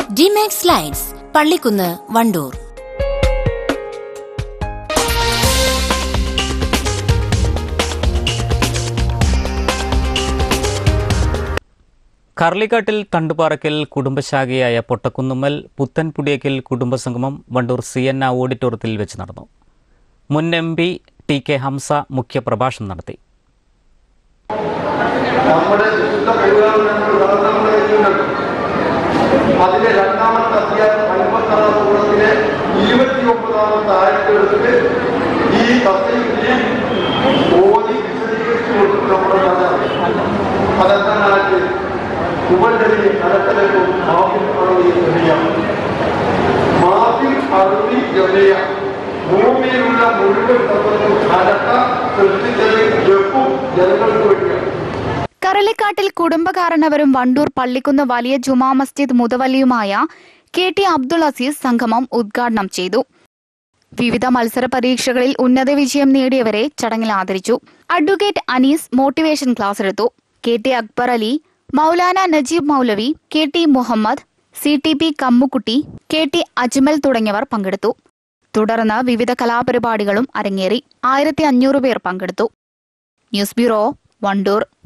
ഡിമാക്സ് lights Pallikkunnu Wandoor കർളിക്കാട്ടിൽ തണ്ടുപാറയ്ക്കൽ കുടുംബശാഖയായ പൊട്ടക്കുന്നുമ്മൽ പുത്തൻപുടിയക്കൽ കുടുംബസംഗമം വണ്ടൂർ സി എൻ ആ ഓഡിറ്റോറിയത്തിൽ വെച്ച് നടന്നു മുൻ M P T K Hamsa മുഖ്യപ്രഭാഷണം നടത്തി നമ്മുടെ വിശുദ്ധ പരിപാലനങ്ങൾ നമ്മുടെ കയ്യിലുണ്ട് അതിലെ രണ്ടാമത്തെ അധ്യായം അൻപത്താറാം സൂറത്തിലെ ഇരുപത്തി ഒമ്പതാമത്തെ ആയത്തെടുത്ത് ഈ തസ്സയിൽ ഓതി വിശദീകരിച്ചു കൊടുക്കും നമ്മുടെ കഥ അതെന്താണ് ആയത് ഉപരടി കരക്കലക്കും മാഫിൽ അറുതി ജമിയ മാഫിൽ അറുതി ജമിയ ഭൂമിയിലുള്ള മുഴുവൻ തത്വത്തിൽ കലക്ക സൃഷ്ടിച്ചത് ജപ്പും ജനങ്ങൾക്ക് വേണ്ടിയാണ് കറളിക്കാട്ടിൽ കുടുംബകാരണവരും വണ്ടൂർ പള്ളിക്കുന്ന് വലിയ ജുമാ മസ്ജിദ് മുതവല്ലിയുമായ കെ ടി അബ്ദുൾ അസീസ് സംഗമം ഉദ്ഘാടനം ചെയ്തു വിവിധ മത്സര പരീക്ഷകളിൽ ഉന്നത വിജയം നേടിയവരെ ചടങ്ങിൽ ആദരിച്ചു അഡ്വക്കേറ്റ് അനീസ് മോട്ടിവേഷൻ ക്ലാസ് എടുത്തു കെ ടി അക്ബർ അലി മൗലാന നജീബ് മൗലവി K T Muhammad C T P Kammukutty K T Ajmal തുടങ്ങിയവർ പങ്കെടുത്തു തുടർന്ന് വിവിധ കലാപരിപാടികളും അരങ്ങേറി ആയിരത്തി അഞ്ഞൂറ് പേർ പങ്കെടുത്തു ന്യൂസ് ബ്യൂറോ വണ്ടൂർ